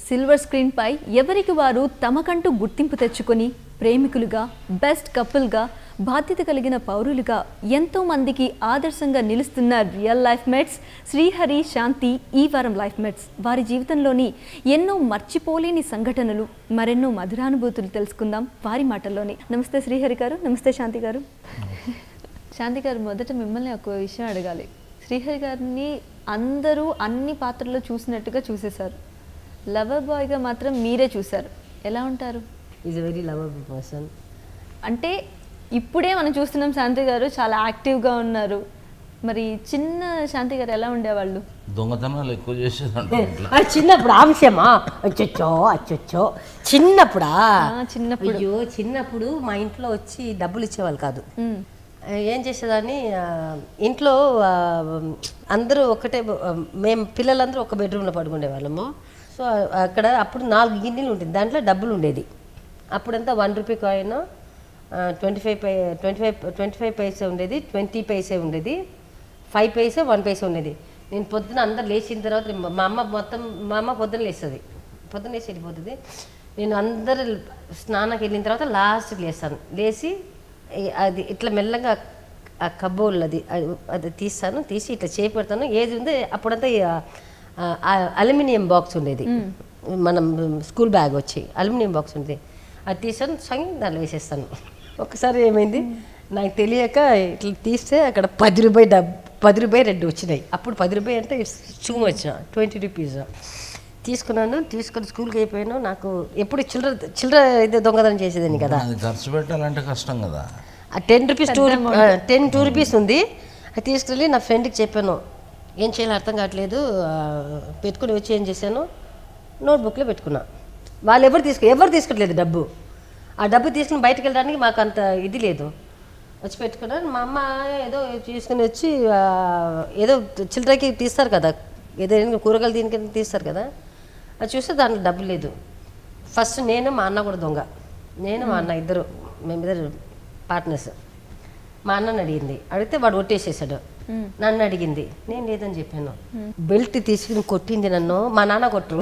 Silver స్క్రీన్పై ఎవరికి వారు తమకంటూ గుర్తింపు తెచ్చుకొని ప్రేమికులుగా బెస్ట్ కపుల్గా బాధ్యత కలిగిన పౌరులుగా ఎంతో మందికి ఆదర్శంగా నిలుస్తున్న real life mates Srihari Shanti ఈ వారం లైఫ్ మేట్స్ వారి జీవితంలోని ఎన్నో మర్చిపోలేని సంఘటనలు మరెన్నో మధురానుభూతులు తెలుసుకుందాం వారి మాటల్లోనే నమస్తే శ్రీహరి గారు నమస్తే శాంతి గారు శాంతి గారు మొదట మిమ్మల్ని ఒక విషయం అడగాలి శ్రీహరి గారిని అందరూ అన్ని పాత్రల్లో చూసినట్టుగా చూసేశారు లవర్ బాయ్గా మాత్రం మీరే చూశారు ఎలా ఉంటారు ఈజ్ వెరీ లవబుల్ పర్సన్ అంటే ఇప్పుడే మనం చూస్తున్నాం శాంతి గారు చాలా యాక్టివ్గా ఉన్నారు మరి చిన్న శాంతి గారు ఎలా ఉండేవాళ్ళు దొంగతనాలు ఎక్కువ చేసేదంట ఇంట్లో అది చిన్నప్పుడు ఆ విషయమా అచ్చొచ్చో అచ్చొచ్చో చిన్నప్పుడా ఆ, చిన్నప్పుడు. అయ్యో చిన్నప్పుడు మా ఇంట్లో వచ్చి డబ్బులు ఇచ్చేవాళ్ళు కాదు మ్మ్. ఏం చేసేదాన్ని ఆ, ఇంట్లో ఆ, అందరూ ఒకటే ఆ, మేము పిల్లలందరూ ఒక బెడ్రూమ్లో పడుకునే వాళ్ళము సో అక్కడ అప్పుడు నాలుగు గిన్నెలు ఉంటుంది దాంట్లో డబ్బులు ఉండేది అప్పుడంతా one rupee coin twenty five పై twenty five twenty five paise ఉండేది ట్వంటీ పైసే ఉండేది ఫైవ్ పైసే వన్ పైసే ఉండేది నేను పొద్దున అందరు లేచిన తర్వాత మా అమ్మ మొత్తం మా అమ్మ పొద్దున లేస్తుంది పొద్దున లేచి వెళ్ళిపోతుంది నేను అందరు స్నానానికి వెళ్ళిన తర్వాత లాస్ట్కి లేస్తాను లేచి ఈ- అది ఇట్లా మెల్లగా ఆ కబోల్ అది అది- అది తీస్తాను తీసి ఇట్లా చేయి పెడతాను ఏది ఉందో అప్పుడంతా ఈ, ఆ, ఆ అల్యూమినియం బాక్స్ ఉండేది మనం స్కూల్ బ్యాగ్ వచ్చి అల్యూమినియం బాక్స్ ఉండేది అది తీసాను సంగి దాంట్లో వేసేస్తాను ఒకసారి ఏమైంది నాకు తెలియక ఇట్లా తీస్తే అక్కడ పది రూపాయి డబ్ పది రూపాయి రెండు వచ్చినాయి అప్పుడు పది రూపాయి అంటే it's too much twenty rupees తీసుకున్నాను తీసుకొని స్కూల్కి అయిపోయాను నాకు ఎప్పుడు చిల్లర చిల్లర ఇది దొంగతనం చేసేదాన్ని కదా అది ఖర్చు పెట్టాలంటే కష్టం కదా ఆ ten rupees two ten two rupees ఉంది అది తీసుకెళ్ళి నా ఫ్రెండ్కి చెప్పాను ఏం చేయాలో అర్థం కావట్లేదు ఆ, పెట్టుకుని వచ్చి ఏం చేశాను నోట్బుక్లో పెట్టుకున్నా వాళ్ళు ఎవరు తీసుకో ఎవరు తీసుకోవట్లేదు డబ్బు ఆ డబ్బు తీసుకుని బయటకు వెళ్ళడానికి మాకు అంత ఇది లేదు వచ్చి పెట్టుకున్నాను మా అమ్మ ఏదో తీసుకుని వచ్చి ఆ, ఏదో చిల్లరకి తీస్తారు కదా ఏదైనా కూరగాయలు దీనికి తీస్తారు కదా అది చూస్తే దాంట్లో డబ్బు లేదు ఫస్ట్ నేను మా అన్న కూడా దొంగ నేను మా అన్న ఇద్దరు మేమిద్దరు పార్ట్నర్స్ మా అన్నని అడిగింది అడిగితే వాడు ఒట్టేసేసాడు నన్ను అడిగింది నేను లేదని చెప్పాను బెల్ట్ తీసుకుని కొట్టింది నన్ను మా నాన్న కొట్టరు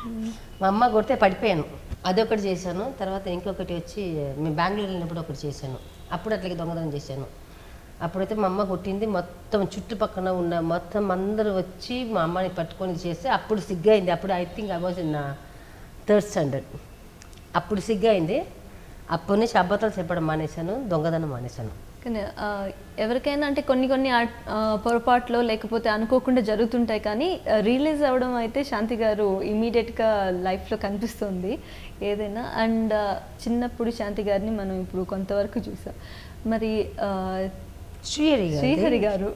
మా అమ్మ కొడితే పడిపోయాను అదొకటి చేశాను తర్వాత ఇంకొకటి వచ్చి మేము బెంగళూరు వెళ్ళినప్పుడు ఒకటి చేశాను అప్పుడు అట్లాగే దొంగతనం చేశాను అప్పుడైతే మా అమ్మ కొట్టింది మొత్తం చుట్టుపక్కన ఉన్న మొత్తం అందరూ వచ్చి మా అమ్మని పట్టుకొని చేస్తే అప్పుడు సిగ్గైంది అప్పుడు I think I was in third standard అప్పుడు సిగ్గైంది అప్పటి నుంచి అబద్ధాలు చెప్పడం మానేశాను దొంగతనం మానేశాను కానీ ఆ, ఎవరికైనా అంటే కొన్ని కొన్ని ఆ- ఆ, పొరపాట్లు లేకపోతే అనుకోకుండా జరుగుతుంటాయి కానీ రిలీజ్ అవ్వడం అయితే శాంతి గారు ఇమీడియట్గా లైఫ్లో కనిపిస్తుంది ఏదైనా అండ్ చిన్నప్పుడు శాంతి గారిని మనం ఇప్పుడు కొంతవరకు చూసాం మరి ఆ, శ్రీహరి గారు శ్రీహరి గారు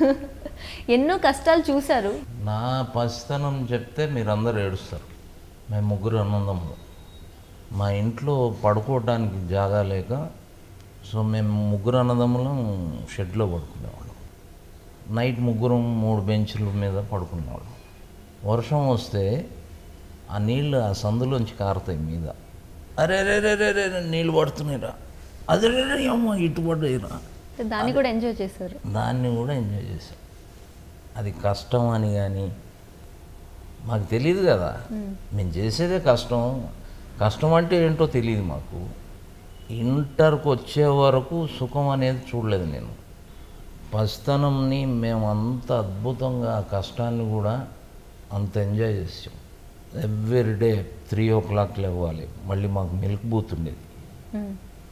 ఎన్నో కష్టాలు చూశారు నా పసితనం చెప్తే మీరందరూ ఏడుస్తారు మేము ముగ్గురు అన్నదమ్ములు మా ఇంట్లో పడుకోవడానికి జాగా లేక సో మేము ముగ్గురు అన్నదమ్ములం షెడ్లో పడుకునేవాళ్ళం నైట్ ముగ్గురం మూడు బెంచ్ల మీద పడుకునేవాళ్ళం వర్షం వస్తే ఆ నీళ్ళు ఆ సందులోంచి కారుతాయి మీద అరే రే రే రే రే నీళ్ళు పడుతున్నాయిరా అదే రే రే అమ్మ ఇటు పడ్డాయిరా దాన్ని కూడా ఎంజాయ్ చేశారు దాన్ని కూడా ఎంజాయ్ చేసాం అది కష్టం అని కానీ మాకు తెలియదు కదా మేము చేసేదే కష్టం కష్టం అంటే ఏంటో తెలియదు మాకు ఇంటర్కి వచ్చే వరకు సుఖం అనేది చూడలేదు నేను పసితనంని మేము అంత అద్భుతంగా ఆ కష్టాన్ని కూడా అంత ఎంజాయ్ చేసాం every day three o'clock లేవాలి మళ్ళీ మాకు మిల్క్ బూత్ ఉండేది మ్మ్.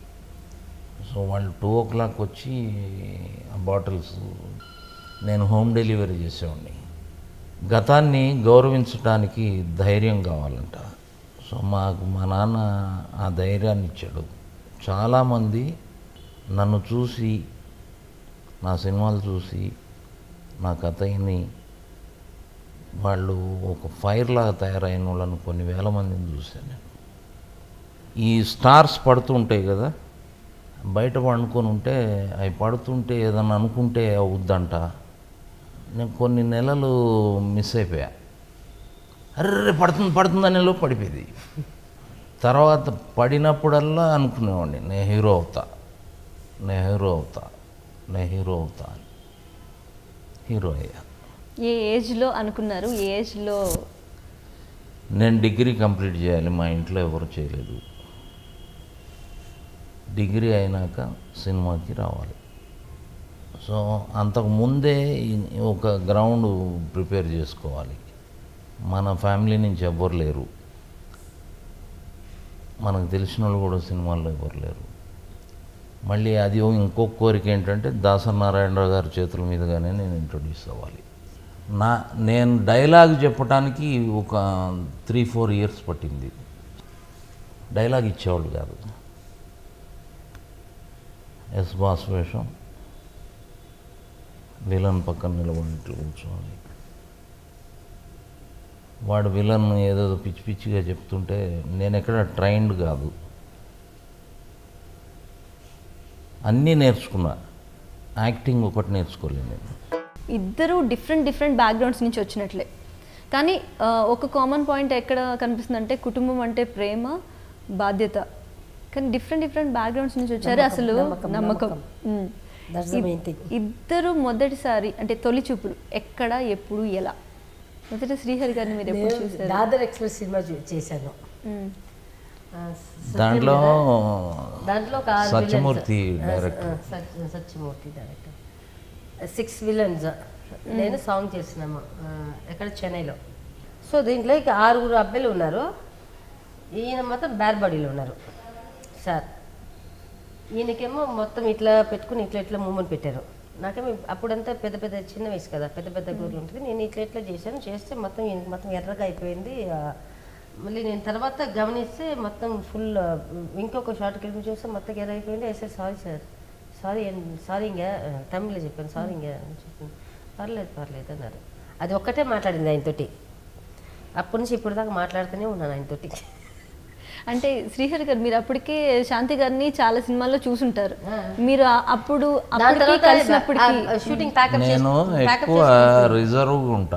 సో వాళ్ళు టూ ఓ క్లాక్ వచ్చి ఆ బాటిల్స్ నేను హోమ్ డెలివరీ చేసేవాడిని గతాన్ని గౌరవించడానికి ధైర్యం కావాలంట సో మాకు మా నాన్న ఆ ధైర్యాన్ని ఇచ్చాడు చాలామంది నన్ను చూసి నా సినిమాలు చూసి నా కథ విని వాళ్ళు ఒక ఫైర్ లాగా తయారైన వాళ్ళని కొన్ని వేల మందిని చూశాను నేను ఈ స్టార్స్ పడుతుంటాయి కదా బయట పండుకొని ఉంటే అవి పడుతుంటే ఏదన్నా అనుకుంటే అవుద్దంట నేను కొన్ని నెలలు మిస్ అయిపోయా అర్రే పడుతుంది పడుతుంది లోపు పడిపోయింది తర్వాత పడినప్పుడల్లా అనుకునేవాడిని నేను హీరో అవుతా నేను హీరో అవుతా నేను హీరో అవుతా అని హీరో అయ్యా ఏ ఏజ్లో అనుకున్నారు ఏ ఏజ్లో నేను డిగ్రీ కంప్లీట్ చేయాలి మా ఇంట్లో ఎవరు చేయలేదు డిగ్రీ అయినాక సినిమాకి రావాలి సో అంతకు ముందే ఈ- ఒక గ్రౌండ్ ప్రిపేర్ చేసుకోవాలి మన ఫ్యామిలీ నుంచి ఎవ్వరు లేరు మనకు తెలిసిన వాళ్ళు కూడా సినిమాల్లో ఎవరు లేరు మళ్ళీ అది ఇంకొక కోరిక ఏంటంటే దాసనారాయణరావు గారి చేతుల మీదుగానే నేను ఇంట్రొడ్యూస్ అవ్వాలి నా నేను డైలాగ్ చెప్పడానికి ఒక త్రీ ఫోర్ ఇయర్స్ పట్టింది డైలాగ్ ఇచ్చేవాళ్ళు కాదు ఎస్ బాస్ వేషం విలన్ పక్కన నిలబడి ఇట్లా కూర్చోవాలి వాడు విలన్ ఏదో పిచ్చి పిచ్చిగా చెప్తుంటే నేను ఎక్కడ ట్రైన్డ్ కాదు అన్నీ నేర్చుకున్నా యాక్టింగ్ ఒకటి నేర్చుకోలేదు నేను ఇద్దరు డిఫరెంట్ డిఫరెంట్ బ్యాక్గ్రౌండ్స్ నుంచి వచ్చినట్లే కానీ ఆ, ఒక కామన్ పాయింట్ ఎక్కడ కనిపిస్తుంది అంటే కుటుంబం అంటే ప్రేమ బాధ్యత కానీ డిఫరెంట్ డిఫరెంట్ బ్యాక్గ్రౌండ్స్ నుంచి వచ్చారు నమ్మకం, అసలు నమ్మకం, నమ్మకం నమ్మకం. ఉమ్. That's the main thing. ఇద్దరు మొదటిసారి అంటే తొలి చూపులు ఎక్కడ ఎప్పుడు ఎలా మొదట శ్రీహరి గారిని మీరు ఎప్పుడు నేను చూసారు దాదర్ ఎక్స్ప్రెస్ సినిమా చూ- చేశాను ఉమ్. ఆ, సత్యం దాంట్లో కదా? దాంట్లో ఒక ఆరు సత్యమూర్తి villains. ఆ, డైరెక్టర్. ఆ, Satya- Satyamurthy director six villains నేను సాంగ్ చేసినాము ఆ, ఎక్కడ చెన్నైలో సో దీంట్లో ఇక ఆరుగురు అబ్బాయిలు ఉన్నారు ఈయన మొత్తం బ్యార్ బాడీలో ఉన్నారు సార్ ఈయనకేమో మొత్తం ఇట్లా పెట్టుకుని ఇట్లా ఇట్లా మూమెంట్ పెట్టారు నాకేమో అప్పుడంతా పెద్ద పెద్ద చిన్న వయసు కదా పెద్ద పెద్ద గోర్లు ఉంటుంది నేను ఇట్లా ఇట్లా చేశాను చేస్తే మొత్తం ఈయనకి మొత్తం ఎర్రగా అయిపోయింది ఆ, మళ్ళీ నేను తర్వాత గమనిస్తే మొత్తం ఫుల్ ఇంకొక షార్ట్కి వెళ్ళి చూస్తే మొత్తం ఎర్ర అయిపోయింది I sir sorry sir sorry sorry ఇంకా తమిళ్లో చెప్పాను సారీ ఇంకా అని చెప్పాను పర్లేదు పర్లేదు అన్నారు అది ఒక్కటే మాట్లాడింది ఆయనతోటి అప్పటి నుంచి ఇప్పుడు దాకా మాట్లాడుతూనే ఉన్నాను ఆయనతోటి అంటే శ్రీహరి గారు మీరు అప్పటికే శాంతి గారిని చాలా సినిమాల్లో చూసుంటారు ఆ. మీరు ఆ- అప్పుడు దాని అప్పటికి తర్వాత కలిసినప్పటికి షూటింగ్ ప్యాకప్ నేను ఎక్కువ రిజర్వ్గా ఉంటా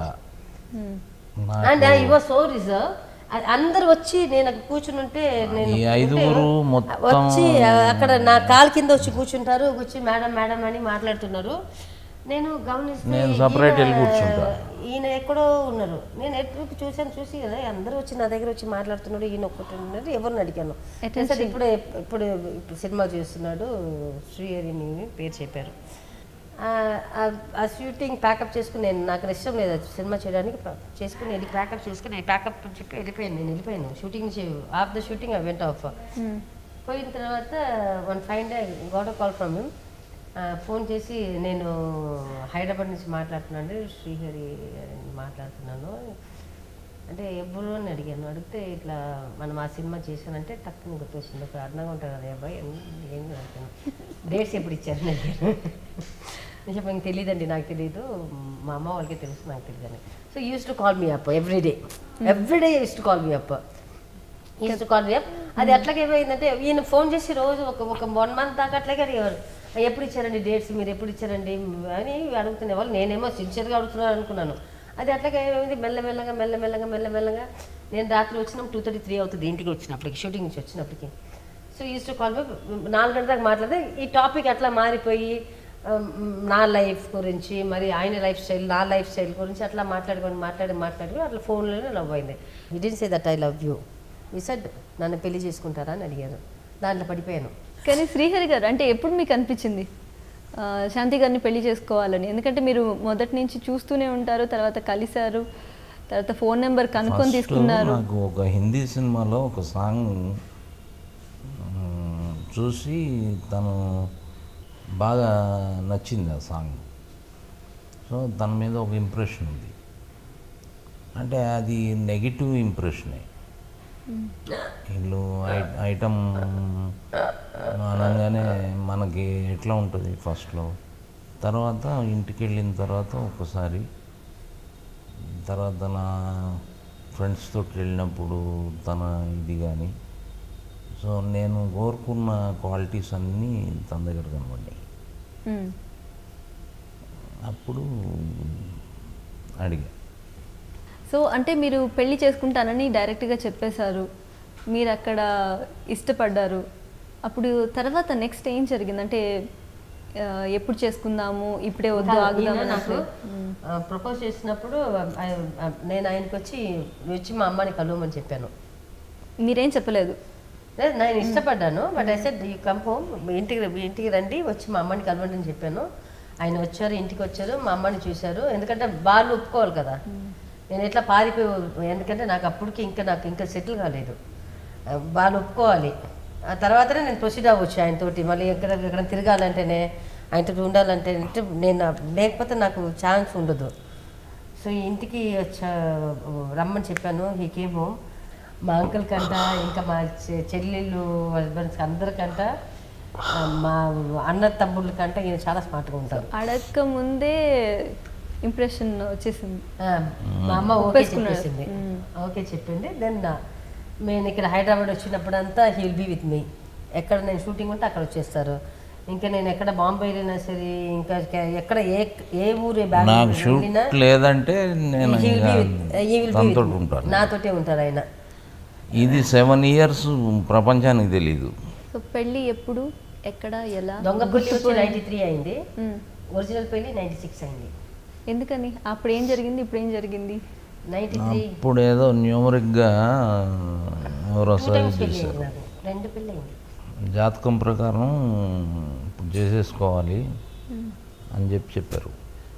నా- and I was so reserve అందరు వచ్చి నేను అక్కడ కూర్చుని ఉంటే నేను ఈ ఐదుగురు ఉంటే మొత్తం- వచ్చి ఆ, అక్కడ నా కాలు కింద వచ్చి కూర్చుంటారు వచ్చి మేడం మేడం అని మాట్లాడుతున్నారు నేను గమనిస్తే నేను separate ఈయన- వెళ్ళి కూర్చుంటా. ఈయన ఎక్కడో ఉన్నారు నేను ఎటు చూసాను చూసి కదా అందరూ వచ్చి నా దగ్గర వచ్చి మాట్లాడుతున్నాడు ఈయన ఒక్కటి ఉన్నారు ఎవరిని అడిగాను నేను సార్ ఇప్పుడే ఇప్పుడు ఇప్పుడు సినిమా చేస్తున్నాడు శ్రీహరిని పేరు చెప్పారు ఆ, ఆ- ఆ షూటింగ్ ప్యాకప్ చేసుకుని నేను నాకు ఇష్టం లేదు అది సినిమా చేయడానికి ప- చేసుకుని వెళ్ళి ప్యాకప్ చేసుకుని ప్యాకప్ అని చెప్పి వెళ్ళిపోయాను నేను వెళ్ళిపోయాను షూటింగ్ నుంచి off the shooting I went off పోయిన తర్వాత one five day got a call from him phone చేసి నేను హైదరాబాద్ నుంచి మాట్లాడుతున్నాను శ్రీహరి అని మాట్లాడుతున్నాను అంటే ఎప్పుడు అని అడిగాను అడిగితే ఇట్లా మనం ఆ సినిమా చేశానంటే టక్కున గుర్తొచ్చింది ఒక అర్థంగా ఉంటుంది కదా అబ్బాయి ఏం అడిగాను డేట్స్ ఎప్పుడు ఇచ్చారు అని అడిగాను నేను చెప్పాను తెలియదండి నాకు తెలియదు మా అమ్మ వాళ్ళకి తెలుసు నాకు తెలియదు అని so use to call me up every day every day use to call me up is to call up అది అట్లాగే ఏమైందంటే ఈయన ఫోన్ చేసి రోజు ఒక ఒక వన్ మంత్ దాకా అట్లాగే అడిగేవారు ఎప్పుడు ఇచ్చారండి డేట్స్ మీరు ఎప్పుడు ఇచ్చారండి అని అడుగుతునే వాళ్ళు నేనేమో సిన్సియర్గా అడుగుతున్నాను అనుకున్నాను అది అట్లాగే ఏమైంది మెల్లమెల్లగా మెల్లమెల్లగా మెల్లమెల్లగా నేను రాత్రి వచ్చినాం టూ థర్టీ త్రీ అవుతుంది ఇంటికి వచ్చినప్పటికి షూటింగ్ నుంచి వచ్చినప్పటికి సో ఈజ్ టు కాల్ నాలుగు గంటల దాకా మాట్లాడితే ఈ టాపిక్ అట్లా మారిపోయి ఉమ్, నా లైఫ్ గురించి మరి ఆయన లైఫ్ స్టైల్ నా లైఫ్ స్టైల్ గురించి అట్లా మాట్లాడుకొని మాట్లాడి మాట్లాడి అట్లా ఫోన్లోనే లవ్ అయింది within say that I love you విసడ్ నన్ను పెళ్లి చేసుకుంటారా అని అడిగారు దాంట్లో పడిపోయాను కానీ శ్రీహరి గారు అంటే ఎప్పుడు మీకు అనిపించింది ఆ, శాంతి గారిని పెళ్లి చేసుకోవాలని ఎందుకంటే మీరు మొదటి నుంచి చూస్తూనే ఉంటారు తర్వాత కలిశారు తర్వాత ఫోన్ నెంబర్ కనుక్కొని First తీసుకున్నారు నాకు ఒక హిందీ సినిమాలో ఒక సాంగ్ మ్, చూసి తను బాగా నచ్చింది ఆ సాంగ్ సో తన మీద ఒక ఇంప్రెషన్ ఉంది అంటే అది నెగిటివ్ ఇంప్రెషనే వీళ్ళు ఐ- ఐటమ్ అనగానే మనకి ఎట్లా ఉంటుంది ఫస్ట్లో తర్వాత ఇంటికి వెళ్ళిన తర్వాత ఒకసారి తర్వాత నా ఫ్రెండ్స్ తోటి వెళ్ళినప్పుడు తన ఇది కానీ సో నేను కోరుకున్న క్వాలిటీస్ అన్నీ తన దగ్గర కనబడ్డాయి మ్మ్. అప్పుడు అడిగా సో అంటే మీరు పెళ్లి చేసుకుంటానని డైరెక్ట్గా చెప్పేశారు మీరు అక్కడ ఇష్టపడ్డారు అప్పుడు తర్వాత నెక్స్ట్ ఏం జరిగింది అంటే ఆ, ఎప్పుడు చేసుకుందాము ఇప్పుడే వద్దు ఈయన ఆగుదాం నాకు ప్రపోజ్ చేసినప్పుడు ఆ, ఆ, నేను ఆయనకి వచ్చి వచ్చి మా అమ్మని కలవమని చెప్పాను మీరేం చెప్పలేదు లేదు నేను ఇష్టపడ్డాను but I said you come home మీ ఇంటికి మీ ఇంటికి రండి వచ్చి మా అమ్మని కలవండి అని చెప్పాను ఆయన వచ్చారు ఇంటికి వచ్చారు మా అమ్మని చూశారు ఎందుకంటే వాళ్ళు ఒప్పుకోవాలి కదా నేను ఎట్లా పారిపోయి ఎందుకంటే నాకు అప్పటికి ఇంకా నాకు ఇంకా సెటిల్ కాలేదు ఆ, వాళ్ళు ఒప్పుకోవాలి ఆ తర్వాతనే నేను ప్రొసీడ్ అవ్వచ్చు ఆయనతోటి మళ్ళీ ఎక్కడ ఎక్కడ తిరగాలంటేనే ఆయనతో ఉండాలంటే నేను లేకపోతే నాకు ఛాన్స్ ఉండదు సో ఈ ఇంటికి వచ్చా రమ్మని చెప్పాను హీ కేమ్ హోమ్ మా అంకుల్ కంట ఇంకా మా చె- చెల్లెళ్ళు హస్బెండ్స్ అందరికంట ఆ, మా అన్న తమ్ముళ్ళ కంట ఈయన చాలా స్మార్ట్గా ఉంటారు అడక్క ముందే ఇంప్రెషన్ వచ్చేసింది ఆ, మా అమ్మ ఓకే ఒప్పేసుకున్నారు. చెప్పేసింది ఓకే చెప్పింది దెన్ నేను ఇక్కడ హైదరాబాద్ వచ్చినప్పుడంతా he will be with me ఎక్కడ నేను షూటింగ్ ఉంటే అక్కడ వచ్చేస్తారు ఇంకా నేను ఎక్కడ బాంబే వెళ్ళినా సరే ఇంకా కే- ఎక్కడ ఏ ఏ ఊరు ఏ నాకు బెంగళూరు షూట్ వెళ్ళినా లేదంటే నేను he will ఇంకా be with- he will be తనతో with me. ఉంటాను నాతోటే ఉంటారు ఆయన ఇది సెవెన్ ఇయర్స్ ప్రపంచానికి తెలీదు సో పెళ్ళి ఎప్పుడు ఎక్కడ ఎలా దొంగ పెళ్లి వచ్చి నైంటీ త్రీ అయింది మ్మ్. ఒరిజినల్ పెళ్లి నైంటీ సిక్స్ అయింది ఎందుకని అప్పుడు ఏం జరిగింది ఇప్పుడు ఏం జరిగింది నైంటీ త్రీ ఇప్పుడు ఏదో న్యూమరిక్గా ఎవరో టూ సరి టైమ్స్ పెళ్లి చేశారు అయింది నాకు రెండు పెళ్లి అయింది జాతకం ప్రకారం ఇప్పుడు చేసేసుకోవాలి అని చెప్పి చెప్పారు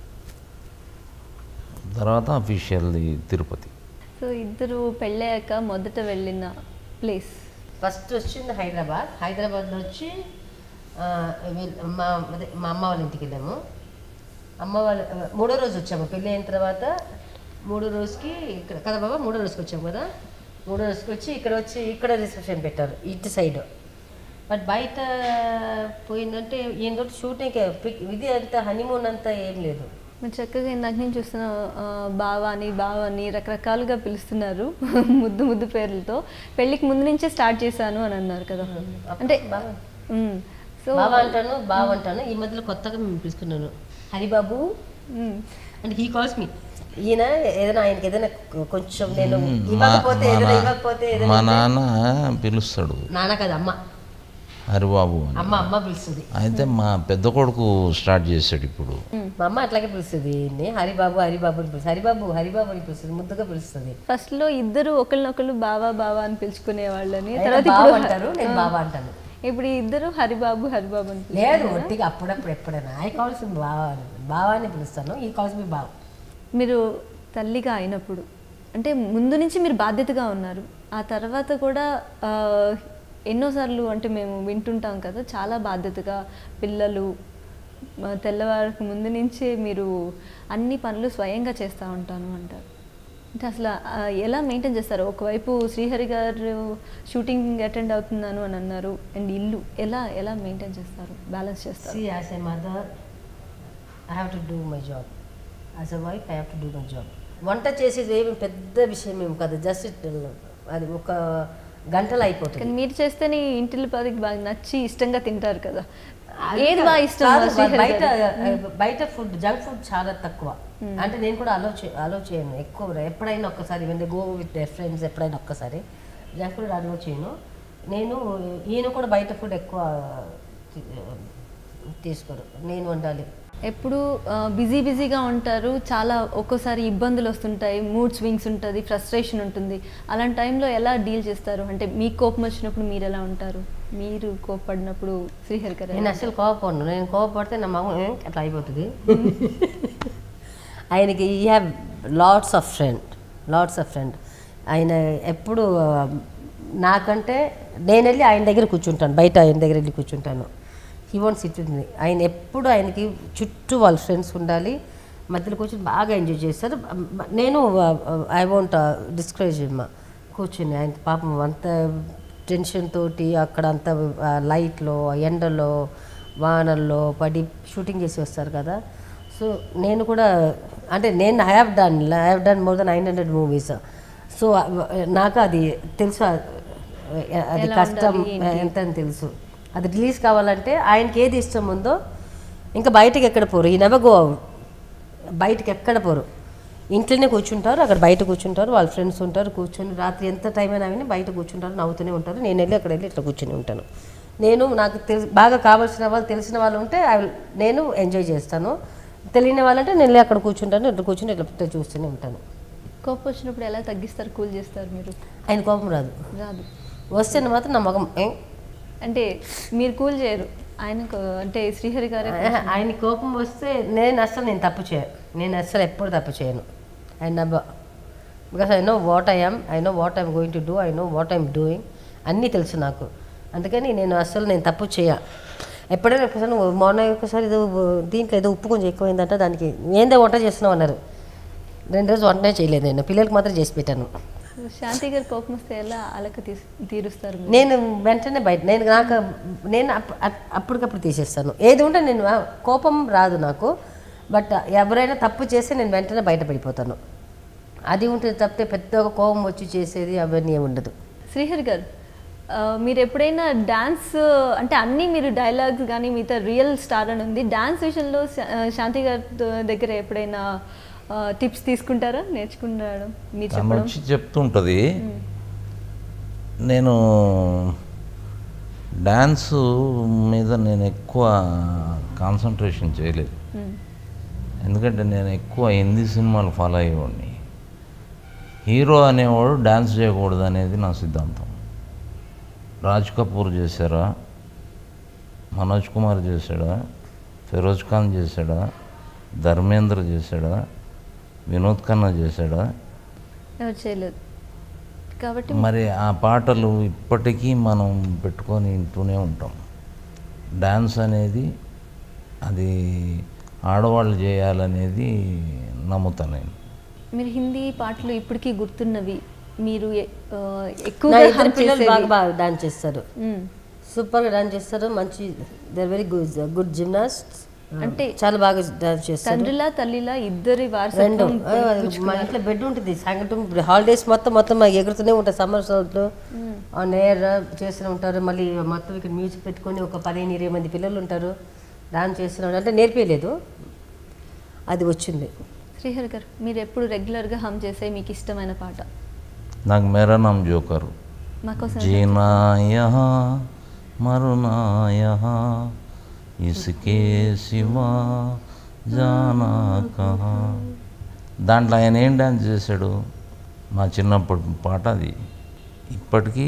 తర్వాత అఫీషియల్ది తిరుపతి సో ఇద్దరు పెళ్ళయ్యాక మొదట వెళ్ళిన ప్లేస్ ఫస్ట్ వచ్చింది హైదరాబాద్ హైదరాబాద్లో వచ్చి ఆ, వీళ్ళ- మా అదే మా అమ్మ వాళ్ళ ఇంటికి వెళ్ళాము అమ్మ వాళ్ళ మూడో రోజు వచ్చాము పెళ్ళి అయిన తర్వాత మూడో రోజుకి ఇక్కడ కదా బాబా మూడో రోజుకి వచ్చాము కదా మూడో రోజుకి వచ్చి ఇక్కడ వచ్చి ఇక్కడ రిసెప్షన్ పెట్టారు ఇటు సైడ్ బట్ బయట పోయిందంటే ఈయనతో షూటింగ్ పిక్ ఇది అంత హనీమూన్ అంతా ఏం లేదు మీరు చక్కగా ఇందాక నేను చూస్తున్న ఆ, బావా అని బావ అని రకరకాలుగా పిలుస్తున్నారు ముద్దు ముద్దు పేర్లతో పెళ్ళికి ముందు నుంచే స్టార్ట్ చేశాను అని అన్నారు కదా అంటే బావ. మ్మ్. సో బావ అంటాను బావ అంటాను ఈ మధ్యలో కొత్తగా మేము పిలుస్తున్నాను Haribabu hmm. And he calls me ఈయన ఏదైనా ఆయనకి ఏదైనా కొ- కొంచెం నేను మా ఇవ్వకపోతే ఏదైనా మా ఇవ్వకపోతే నా- ఏదైనా మా నాన్న పిలుస్తాడు నాన్న కదా అమ్మ హరిబాబు అని అమ్మ అమ్మ పిలుస్తుంది అయితే మా పెద్ద కొడుకు స్టార్ట్ చేశాడు ఇప్పుడు మా అమ్మ అట్లాగే పిలుస్తుంది ఈయన్ని హరిబాబు హరిబాబు అని పిలుస్తుంది హరిబాబు హరిబాబు అని పిలుస్తుంది ముద్దుగా పిలుస్తుంది ఫస్ట్ లో ఇద్దరు ఒకరినొకరు బావా బావా అని పిలుచుకునే వాళ్ళని ఆయన తర్వాత బావ ఇప్పుడు అంటారు నేను బాబా అంటాను ఇప్పుడు ఈ ఇద్దరు హరిబాబు హరిబాబు అని పిలుస్తారు. లేదు ఒట్టిగా అప్పుడప్పుడు ఎప్పుడైనా ఐ కాల్స్ బావా అని బావా అని పిలుస్తాను ఈ కాల్స్ మీ బావ మీరు తల్లిగా అయినప్పుడు అంటే ముందు నుంచి మీరు బాధ్యతగా ఉన్నారు ఆ తర్వాత కూడా ఆ, ఎన్నోసార్లు అంటే మేము వింటుంటాం కదా చాలా బాధ్యతగా పిల్లలు ఆ, తెల్లవారికి ముందు నుంచే మీరు అన్ని పనులు స్వయంగా చేస్తూ ఉంటాను అంటారు అంటే అసలు ఆ, ఎలా మెయింటైన్ చేస్తారు ఒకవైపు శ్రీహరి గారు షూటింగ్ అటెండ్ అవుతున్నాను అని అన్నారు అండ్ ఇల్లు ఎలా ఎలా మెయింటైన్ చేస్తారు బ్యాలెన్స్ చేస్తారు see as a mother I have to do my job as a wife I have to do my job వంట చేసేది ఏమి పెద్ద విషయం ఏం కాదు జస్ట్ అది ఒక గంటలు అయిపోతుంది కానీ మీరు చేస్తేనే ఇంటిల్లి పదికి బాగా నచ్చి ఇష్టంగా తింటారు కదా అది ఏది బాగా ఇష్టం కాదు, శ్రీహరి బయట గారు? బయట ఫుడ్ జంక్ ఫుడ్ చాలా తక్కువ అంటే నేను కూడా అలో చే అలో చేయను ఎక్కువ ఎప్పుడైనా ఒక్కసారి when go with their friends ఎప్పుడైనా ఒక్కసారి జంక్ ఫుడ్ అలో చేయను నేను ఈయన కూడా బయట ఫుడ్ ఎక్కువ తీ- తీసుకోరు నేను వండాలి ఎప్పుడు బిజీ బిజీగా ఉంటారు చాలా ఒక్కోసారి ఇబ్బందులు వస్తుంటాయి మూడ్ స్వింగ్స్ ఉంటుంది ఫ్రస్ట్రేషన్ ఉంటుంది అలాంటి టైంలో ఎలా డీల్ చేస్తారు అంటే మీకు కోపం వచ్చినప్పుడు మీరు ఎలా ఉంటారు మీరు కోపడినప్పుడు శ్రీహరి గారు నేను ఎలా అసలు కోపపడను నేను కోపపడితే నా మగం "ఏ?" అట్లా అయిపోతుంది ఆయనకి he have lots of friend lots of friend ఆయన ఎప్పుడు ఆ, నాకంటే నేను వెళ్ళి ఆయన దగ్గర కూర్చుంటాను బయట ఆయన దగ్గర వెళ్ళి కూర్చుంటాను he want sit with me ఆయన ఎప్పుడు ఆయనకి చుట్టూ వాళ్ళ ఫ్రెండ్స్ ఉండాలి మధ్యలో కూర్చొని బాగా ఎంజాయ్ చేస్తారు మ- నేను ఐ వాంట్ డిస్కరేజ్ మా కూర్చుని ఆయన పాపం అంత టెన్షన్ తోటి అక్కడ అంత లైట్లో ఎండలో వానల్లో పడి షూటింగ్ చేసి వస్తారు కదా సో నేను కూడా అంటే నేను I have done I have done more than nine hundred movies so నాకు అది తెలుసు ఆ, అది ఎలా కష్టం ఉండాలి, ఏంటి? ఎంత అని తెలుసు అది రిలీజ్ కావాలంటే ఆయనకి ఏది ఇష్టం ఉందో ఇంకా బయటకి ఎక్కడ పోరు ఈ నెవర్ గో అవుట్ బయటకి ఎక్కడ పోరు ఇంట్లోనే కూర్చుంటారు అక్కడ బయట కూర్చుంటారు వాళ్ళ ఫ్రెండ్స్ ఉంటారు కూర్చొని రాత్రి ఎంత టైం అయినా కానీ బయట కూర్చుంటారు నవ్వుతూనే ఉంటారు నేను వెళ్ళి అక్కడ వెళ్ళి ఇట్లా కూర్చొని ఉంటాను నేను నాకు తెలి బాగా కావాల్సిన వాళ్ళు తెలిసిన వాళ్ళు ఉంటే I will- నేను ఎంజాయ్ చేస్తాను తెలియని వాళ్ళంటే నేను వెళ్ళి అక్కడ కూర్చుంటాను ఇట్లా కూర్చుని ఇట్లా చూస్తూనే ఉంటాను కోపం వచ్చినప్పుడు ఎలా తగ్గిస్తారు కూల్ చేస్తారు మీరు ఆయన కోపం రాదు రాదు వస్తే మాత్రం నా మగం "ఏం?" అంటే మీరు కూల్ చేయరు ఆయన అంటే శ్రీహరి గారే ఆహా, ఆయన కోపం వస్తే నేను అస్సలు నేను తప్పు చేయను నేను అస్సలు ఎప్పుడు తప్పు చేయను ఆయన నవ్వ because I know what I'm I know what I'm going to do I know what I'm doing అన్నీ తెలుసు నాకు అందుకని నేను అస్సలు నేను తప్పు చేయ ఎప్పుడైనా ఒకసారి నువ్వు మొన్న ఒకసారి ఏదో దీంట్లో ఏదో ఉప్పు కొంచెం ఎక్కువైందంట దానికి ఏందో వంట చేస్తున్నావు అన్నారు రెండు రోజులు వంటనే చేయలేదు నేను పిల్లలకి మాత్రం చేసి పెట్టాను శాంతి గారు కోపం వస్తే ఎలా అలక తీస్ తీరుస్తారు మీరు? నేను వెంటనే బయట నేను నాకు నేను అప్- అప్- అప్పటికప్పుడు తీసేస్తాను ఏది ఉంటే నేను ఆ, కోపం రాదు నాకు బట్ ఎవరైనా తప్పు చేస్తే నేను వెంటనే బయటపడిపోతాను అది ఉంటుంది తప్పితే పెద్దగా కోపం వచ్చి చేసేది అవన్నీ ఏమి ఉండదు శ్రీహరి గారు ఆ, మీరు ఎప్పుడైనా డాన్స్ అంటే అన్నీ మీరు డైలాగ్స్ కానీ మిగతా రియల్ స్టార్ అని ఉంది డాన్స్ విషయంలో శా- ఆ, శాంతి గారి దగ్గర ఎప్పుడైనా టిప్స్ తీసుకుంటారా నేర్చుకుంటారా మీరు తను చెప్పడం వచ్చి చెప్తుంటుంది నేను డ్యాన్స్ మీద నేను ఎక్కువ కాన్సన్ట్రేషన్ చేయలేదు మ్మ్. ఎందుకంటే నేను ఎక్కువ హిందీ సినిమాలు ఫాలో అయ్యేవాడిని హీరో అనేవాడు డ్యాన్స్ చేయకూడదు అనేది నా సిద్ధాంతం రాజ్ కపూర్ చేశారా మనోజ్ కుమార్ చేశాడా ఫిరోజ్ ఖాన్ చేశాడా ధర్మేంద్ర చేశాడా వినోద్ ఖన్నా చేశాడా ఎవరు చేయలేదు కాబట్టి మరి ఆ పాటలు ఇప్పటికీ మనం పెట్టుకొని వింటూనే ఉంటాం డ్యాన్స్ అనేది అది ఆడవాళ్ళు చేయాలనేది నమ్ముతాను నేను మీరు హిందీ పాటలు ఇప్పటికీ గుర్తున్నవి మీరు ఎ- ఆ, నా ఎక్కువగా ఇద్దరు hum పిల్లలు చేసేవి. బాగా బాగా డాన్స్ చేస్తారు మ్మ్. సూపర్గా డాన్స్ చేస్తారు మంచి they very good good gymnast అంటే చాలా బాగా డాన్స్ చేస్తారు తండ్రిలా తల్లిలా ఇద్దరి రెండు వారసత్వం ఆ, మా ఇంట్లో బెడ్ ఉంటుంది సాయంత్రం హాలిడేస్ మొత్తం మొత్తం మాకు ఎగురుతూనే ఉంటాయి సమ్మర్ సౌత్లో ఆన్ ఎయిర్ చేస్తూనే ఉంటారు మళ్ళీ మొత్తం ఇక్కడ మ్యూజిక్ పెట్టుకొని ఒక పదిహేను ఇరవై మంది పిల్లలు ఉంటారు డాన్స్ చేస్తున్నారు అంటే నేర్పించలేదు అది వచ్చింది శ్రీహరి గారు మీరు ఎప్పుడు రెగ్యులర్గా హమ్ చేసే మీకు ఇష్టమైన పాట నాకు మేరా నామ్ జోకర్ మాకోసం जीना यहाँ मरना यहाँ इसके सिवा జానా కహా దాంట్లో ఆయన ఏం డ్యాన్స్ చేశాడు మా చిన్నప్పటి పాట అది ఇప్పటికీ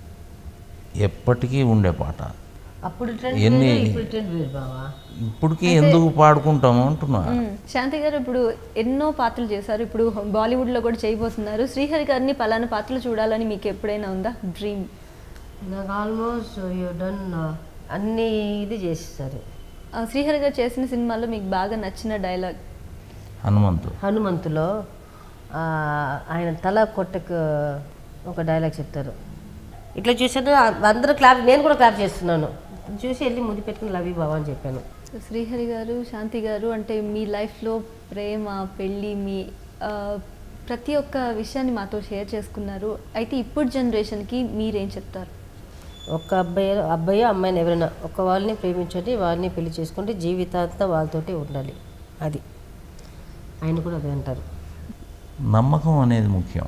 ఎప్పటికీ ఉండే పాట అప్పుడు ట్రెండ్ ఎన్ని- వేరు, ఇప్పుడు ట్రెండ్ వేరు బావా ఇప్పటికీ ఎందుకు పాడుకుంటాము అంటున్నా మ్మ్. శాంతి గారు ఇప్పుడు ఎన్నో పాత్రలు చేశారు ఇప్పుడు బాలీవుడ్లో కూడా చేయబోతున్నారు శ్రీహరి గారిని పలానా పాత్రలు చూడాలని మీకు ఎప్పుడైనా ఉందా డ్రీమ్ నాకు ఆల్మోస్ట్ యూ డన్ అన్ని ఇది చేస్తారు శ్రీహరి గారు చేసిన సినిమాల్లో మీకు బాగా నచ్చిన డైలాగ్ హనుమంతు హనుమంతులో ఆ, ఆయన తల కొట్టకు ఒక డైలాగ్ చెప్తారు ఇట్లా చూసాను అందరూ క్లాప్ నేను కూడా క్లాప్ చేస్తున్నాను చూసి వెళ్ళి ముద్దు పెట్టుకుని లవ్ యూ బావా అని చెప్పాను సో శ్రీహరి గారు శాంతి గారు అంటే మీ లైఫ్లో ప్రేమ పెళ్ళి మీ ఆ, ప్రతి ఒక్క విషయాన్ని మాతో షేర్ చేసుకున్నారు అయితే ఇప్పుడు జనరేషన్కి మీరేం చెప్తారు ఒక్క అబ్బాయి అబ్బాయి అమ్మాయిని ఎవరైనా ఒక్క వాళ్ళని ప్రేమించండి వాళ్ళని పెళ్లి చేసుకుంటే జీవితాంతం వాళ్ళతోటి ఉండాలి అది ఆయన కూడా అదే అంటారు నమ్మకం అనేది ముఖ్యం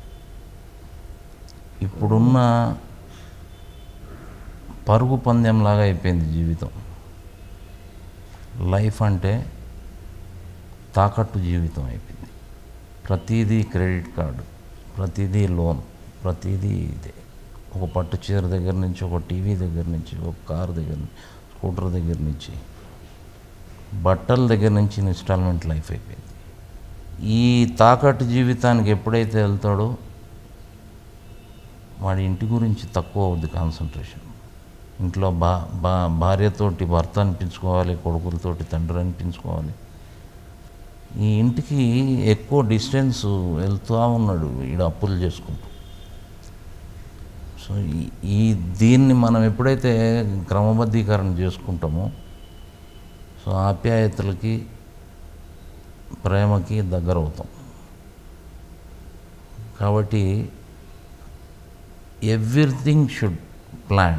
ఇప్పుడున్న పరుగు పందెంలాగా అయిపోయింది జీవితం లైఫ్ అంటే తాకట్టు జీవితం అయిపోయింది ప్రతిదీ క్రెడిట్ కార్డు ప్రతిదీ లోన్ ప్రతిదీ ఇదే ఒక పట్టు చీర దగ్గర నుంచి ఒక టీవీ దగ్గర నుంచి ఒక కారు దగ్గర నుంచి స్కూటర్ దగ్గర నుంచి బట్టల దగ్గర నుంచి ఇన్స్టాల్మెంట్ లైఫ్ అయిపోయింది ఈ తాకట్టు జీవితానికి ఎప్పుడైతే వెళ్తాడో వాడి ఇంటి గురించి తక్కువ అవుద్ది కాన్సన్ట్రేషన్ ఇంట్లో బా బా భార్యతోటి భర్త అనిపించుకోవాలి కొడుకులతోటి తండ్రి అనిపించుకోవాలి ఈ ఇంటికి ఎక్కువ డిస్టెన్స్ వెళ్తూ ఉన్నాడు ఈడ అప్పులు చేసుకుంటూ సో ఈ- ఈ దీన్ని మనం ఎప్పుడైతే క్రమబద్ధీకరణ చేసుకుంటామో సో ఆప్యాయతలకి ప్రేమకి దగ్గర అవుతాం కాబట్టి ఎవ్రీథింగ్ షుడ్ ప్లాన్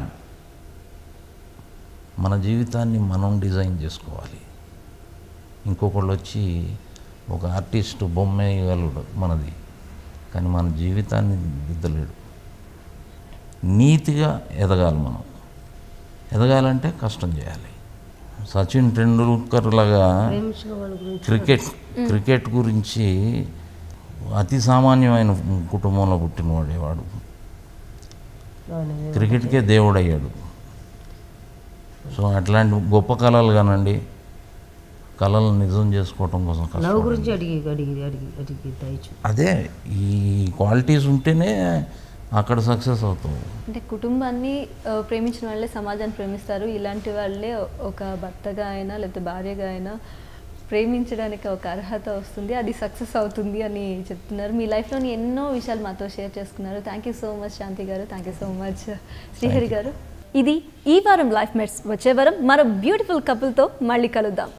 మన జీవితాన్ని మనం డిజైన్ చేసుకోవాలి ఇంకొకళ్ళు వచ్చి ఒక ఆర్టిస్ట్ బొమ్మ వేయగలడు మనది కానీ మన జీవితాన్ని దిద్దలేడు నీతిగా ఎదగాలి మనం ఎదగాలంటే కష్టం చేయాలి సచిన్ టెండూల్కర్ లాగా ప్రేమించిన వాళ్ళ గురించి క్రికెట్ క్రికెట్ గురించి అతి సామాన్యమైన కుటుంబంలో పుట్టినవాడే వాడు అవును. క్రికెట్కే దేవుడు అయ్యాడు సో అట్లాంటి గొప్ప కళలు కానండి కళలు నిజం చేసుకోవటం కోసం లవ్ కష్టం గురించి అడిగి అడిగి అడిగి అడిగి దయచు అదే ఈ క్వాలిటీస్ ఉంటేనే అక్కడ సక్సెస్ అవుతావు అంటే కుటుంబాన్ని ఆ, ప్రేమించిన వాళ్ళే సమాజాన్ని ప్రేమిస్తారు ఇలాంటి వాళ్ళే ఒక భర్తగా అయినా లేకపోతే భార్యగా అయినా ప్రేమించడానికి ఒక అర్హత వస్తుంది అది సక్సెస్ అవుతుంది అని చెప్తున్నారు మీ లైఫ్లోని ఎన్నో విషయాలు మాతో షేర్ చేసుకున్నారు thank you so much Shanti garu thank you so much Srihari garu ఇది ఈ వారం లైఫ్ మెట్స్ వచ్చే వారం మరో బ్యూటిఫుల్ కపుల్తో మళ్ళీ కలుద్దాం